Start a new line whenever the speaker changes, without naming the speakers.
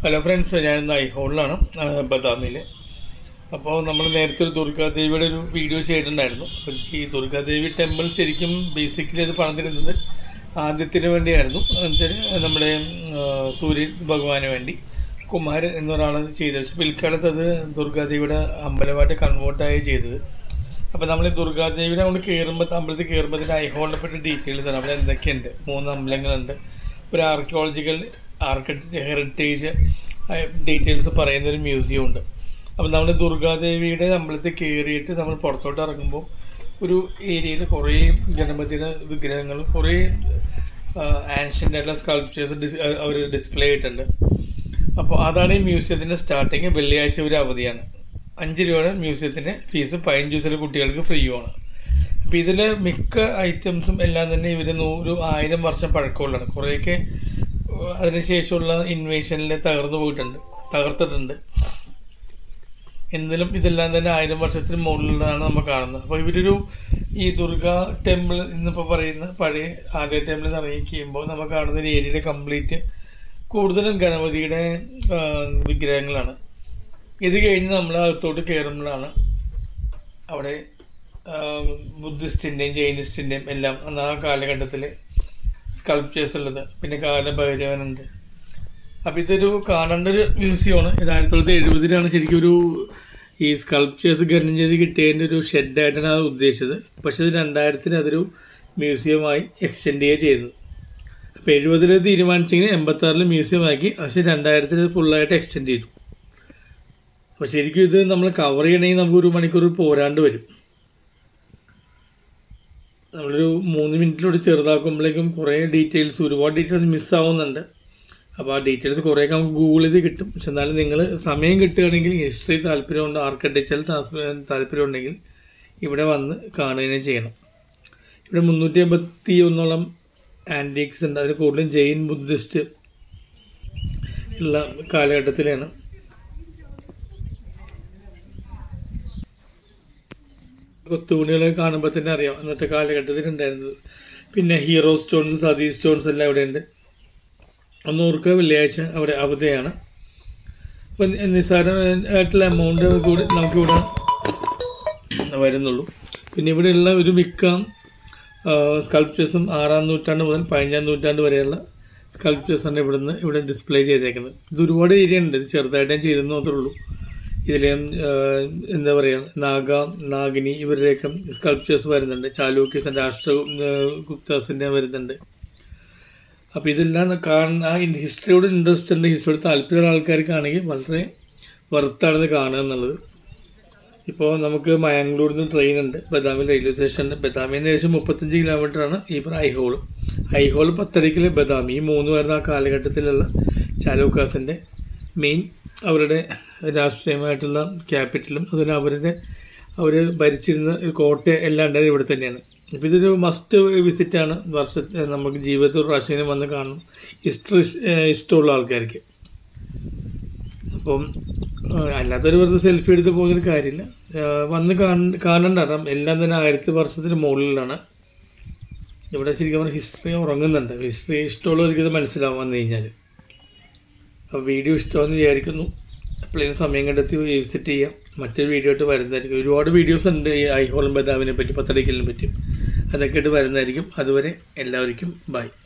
hello friends ഞാൻ ഇന്ന് ഐഹോളിലാണ് ബദാമിൽ അപ്പോൾ നമ്മൾ നേരത്തെ ഒരു ദുർഗാദേവിയുടെ ഒരു വീഡിയോ ചെയ്തിട്ടുണ്ടായിരുന്നു അപ്പോൾ ഈ ദുർഗാദേവി ടെമ്പിൾ ശരിക്കും ബേസിക്കലി അത് പണിതിരുന്നത് ആദ്യത്തിന് വേണ്ടിയായിരുന്നു എന്നുവെച്ചാൽ നമ്മുടെ ആ, സൂര്യൻ ഭഗവാന് വേണ്ടി കുമാരൻ എന്നൊരാളത് ചെയ്തത് പക്ഷെ പിൽക്കാലത്ത് അത് ദുർഗാദേവിയുടെ അമ്പലമായിട്ട് കൺവേർട്ടായി ചെയ്തത് അപ്പോൾ നമ്മൾ ഈ ദുർഗാദേവിനെ നമ്മൾ കയറുമ്പോൾ അമ്പലത്തിൽ കയറുമ്പോൾ ഇതിൻ്റെ ഐഹോളിനെ പറ്റി ഡീറ്റെയിൽസ് ആണ് അവിടെ എന്തൊക്കെയുണ്ട് മൂന്ന് അമ്പലങ്ങളുണ്ട് ഒരു ആർക്കിയോളജിക്കൽ ആർക്കിടെക്ട് ഹെറിറ്റേജ് ഡീറ്റെയിൽസ് പറയുന്ന ഒരു മ്യൂസിയം ഉണ്ട് അപ്പോൾ നമ്മൾ ദുർഗാദേവിയുടെ അമ്പലത്തിൽ കയറിയിട്ട് നമ്മൾ പുറത്തോട്ട് ഇറങ്ങുമ്പോൾ ഒരു ഏരിയയിൽ കുറേ ഗണപതിയുടെ വിഗ്രഹങ്ങളും കുറേ ആൻഷ്യൻ്റ് ആയിട്ടുള്ള സ്കൾപ്ചേഴ്സ് ഡിസ് അവർ ഡിസ്പ്ലേ ചെയ്തിട്ടുണ്ട് അപ്പോൾ അതാണ് ഈ മ്യൂസിയത്തിൻ്റെ സ്റ്റാർട്ടിങ് വെള്ളിയാഴ്ച ഒരു അവധിയാണ് അഞ്ച് രൂപയാണ് മ്യൂസിയത്തിൻ്റെ ഫീസ് പതിനഞ്ച് ദിവസത്തിലെ കുട്ടികൾക്ക് ഫ്രീയുമാണ് അപ്പോൾ ഇതിൽ മിക്ക ഐറ്റംസും എല്ലാം തന്നെ ഇവർ നൂറ് ആയിരം വർഷം പഴക്കമുള്ളതാണ് കുറേയൊക്കെ ഏഹ്, അതിനുശേഷമുള്ള ഇൻവേഷനിൽ തകർന്നു പോയിട്ടുണ്ട് തകർത്തിട്ടുണ്ട് എന്നാലും ഇതെല്ലാം തന്നെ ആയിരം വർഷത്തിന് മുകളിലുള്ളതാണ് നമ്മൾ കാണുന്നത് അപ്പോൾ ഇവരൊരു ഈ ദുർഗ ടെമ്പിൾ എന്നിപ്പോൾ പറയുന്ന പഴയ ആദ്യ ടെമ്പിൾ ഇറങ്ങിക്കുമ്പോൾ നമ്മൾ കാണുന്ന ഒരു ഏരിയയിൽ കംപ്ലീറ്റ് കൂടുതലും ഗണപതിയുടെ ആ, വിഗ്രഹങ്ങളാണ് ഇത് കഴിഞ്ഞ് നമ്മൾ അകത്തോട്ട് കയറുമ്പോഴാണ് അവിടെ ആ, ബുദ്ധിസ്റ്റിൻ്റെയും ജൈനിസ്റ്റിൻ്റെയും എല്ലാം അന്ന് ആ കാലഘട്ടത്തിൽ സ്കൾപ്ചേഴ്സ് ഉള്ളത് പിന്നെ കാലഭൈരവനുണ്ട് അപ്പം ഇതൊരു കാണേണ്ട ഒരു മ്യൂസിയമാണ് ഇത് ആയിരത്തി തൊള്ളായിരത്തി എഴുപതിലാണ് ശരിക്കും ഒരു ഈ സ്കൾപ്ചേഴ്സ് ഖനനം ചെയ്ത് കിട്ടിയതിൻ്റെ ഒരു ഷെഡായിട്ടാണ് അത് ഉദ്ദേശിച്ചത് പക്ഷേ ഇത് രണ്ടായിരത്തിന് അതൊരു മ്യൂസിയമായി എക്സ്റ്റെൻഡ് ചെയ്യുക ചെയ്തത് അപ്പോൾ എഴുപതിൽ തീരുമാനിച്ചെങ്കിൽ എൺപത്താറിൽ മ്യൂസിയം ആക്കി പക്ഷേ രണ്ടായിരത്തിൽ ഇത് ഫുള്ളായിട്ട് എക്സ്റ്റെൻഡ് ചെയ്തു അപ്പോൾ ശരിക്കും ഇത് നമ്മൾ കവർ ചെയ്യണമെങ്കിൽ നമുക്ക് ഒരു മണിക്കൂർ പോരാണ്ട് വരും നമ്മളൊരു മൂന്ന് മിനിറ്റിലൂടെ ചെറുതാക്കുമ്പോഴേക്കും കുറേ ഡീറ്റെയിൽസ് ഒരുപാട് ഡീറ്റെയിൽസ് മിസ്സാവുന്നുണ്ട് അപ്പോൾ ആ ഡീറ്റെയിൽസ് കുറേയൊക്കെ നമുക്ക് ഗൂഗിൾ ചെയ്ത് കിട്ടും പക്ഷെ എന്നാലും നിങ്ങൾ സമയം കിട്ടുകയാണെങ്കിൽ ഹിസ്റ്ററി താല്പര്യമുണ്ട് ആർക്കിടെക്ചർ താല്പര്യം ഉണ്ടെങ്കിൽ ഇവിടെ വന്ന് കാണുകയും ചെയ്യണം ഇവിടെ മുന്നൂറ്റി എൺപത്തി ഒന്നോളം ആൻറ്റീക്സ് ഉണ്ട് അതിൽ കൂടുതലും ജെയിൻ ബുദ്ധിസ്റ്റ് ഉള്ള കാലഘട്ടത്തിലാണ് കൊത്തുപണികളൊക്കെ കാണുമ്പോൾ തന്നെ അറിയാം അന്നത്തെ കാലഘട്ടത്തിൽ ഉണ്ടായിരുന്നത് പിന്നെ ഹീറോ സ്റ്റോൺസ് സതീ സ്റ്റോൺസ് എല്ലാം ഇവിടെ ഉണ്ട് ഒന്ന് ഓർക്കുക വെള്ളിയാഴ്ച അവിടെ അവധിയാണ് അപ്പം നിസ്സാരമായിട്ടുള്ള എമൗണ്ട് കൂടി നമുക്കിവിടെ വരുന്നുള്ളൂ പിന്നെ ഇവിടെയുള്ള ഒരു മിക്ക സ്കൾപ്ചേഴ്സും ആറാം നൂറ്റാണ്ട് മുതൽ പതിനഞ്ചാം നൂറ്റാണ്ട് വരെയുള്ള സ്കൾപ്ചേഴ്സാണ് ഇവിടുന്ന് ഇവിടെ ഡിസ്പ്ലേ ചെയ്തേക്കുന്നത് ഇത് ഒരുപാട് ഏരിയ ഉണ്ട് ഇത് ചെറുതായിട്ട് ഞാൻ ചെയ്തെന്ന് മാത്രമേ ഉള്ളൂ ഇതിൽ എന്താ പറയുക നാഗ നാഗിനി ഇവരുടെയൊക്കെ സ്കൾപ്ചേഴ്സ് വരുന്നുണ്ട് ചാലൂക്യസ് രാഷ്ട്ര ഗുപ്താസിൻ്റെ വരുന്നുണ്ട് അപ്പോൾ ഇതെല്ലാം കാണുന്ന ആ ഹിസ്റ്ററിയോട് ഇൻട്രസ്റ്റ് ഉണ്ട് ഹിസ്റ്ററിയോട് താല്പര്യമുള്ള ആൾക്കാർക്കാണെങ്കിൽ വളരെ വറുത്താണെന്ന് കാണുക എന്നുള്ളത് ഇപ്പോൾ നമുക്ക് മയങ്ങളൂരിൽ നിന്ന് ട്രെയിൻ ഉണ്ട് ബദാമി റെയിൽവേ സ്റ്റേഷൻ ഉണ്ട് ബദാമിയിൽ നിന്ന് ഏകദേശം മുപ്പത്തഞ്ച് കിലോമീറ്ററാണ് ഈ പറഞ്ഞ ഐഹോൾ ഐഹോൾ പത്തരക്കിൽ ബദാമി ഈ മൂന്ന് വരുന്ന ആ കാലഘട്ടത്തിലുള്ള ചാലൂക്കാസിൻ്റെ മെയിൻ അവരുടെ രാഷ്ട്രീയമായിട്ടുള്ള ക്യാപിറ്റലും അതുപോലെ അവരുടെ അവർ ഭരിച്ചിരുന്ന ഒരു കോട്ട എല്ലാം ഉണ്ടായത് ഇവിടെ തന്നെയാണ് അപ്പോൾ ഇതൊരു മസ്റ്റ് വിസിറ്റാണ് വർഷ നമുക്ക് ജീവിതത്തിൽ ഒരു പ്രാവശ്യം വന്ന് കാണണം ഹിസ്റ്ററി ഇഷ്ടമുള്ള ആൾക്കാർക്ക് അപ്പം ആ, അല്ലാത്തൊരു വെറുതെ സെൽഫി എടുത്ത് പോകുന്നൊരു കാര്യമില്ല ആ, വന്ന് കാണ- കാണണ്ട കാരണം എല്ലാം തന്നെ ആയിരത്തി വർഷത്തിന് മുകളിലാണ് ഇവിടെ ശരിക്കും പറഞ്ഞാൽ ഹിസ്റ്ററി ഉറങ്ങുന്നുണ്ട് ഹിസ്റ്ററി ഇഷ്ടമുള്ളവർക്ക് ഇത് മനസ്സിലാവും വന്നു കഴിഞ്ഞാൽ അപ്പോൾ വീഡിയോ ഇഷ്ടമാണെന്ന് വിചാരിക്കുന്നു എപ്പോഴേലും സമയം കണ്ടെത്തി വിസിറ്റ് ചെയ്യാം മറ്റൊരു വീഡിയോ ആയിട്ട് വരുന്നതായിരിക്കും ഒരുപാട് വീഡിയോസ് ഉണ്ട് ഈ ഐഹോളം ബദാമിനെ പറ്റി പത്തടിക്കലിനെ പറ്റി അതൊക്കെ ആയിട്ട് വരുന്നതായിരിക്കും അതുവരെ എല്ലാവർക്കും ബൈ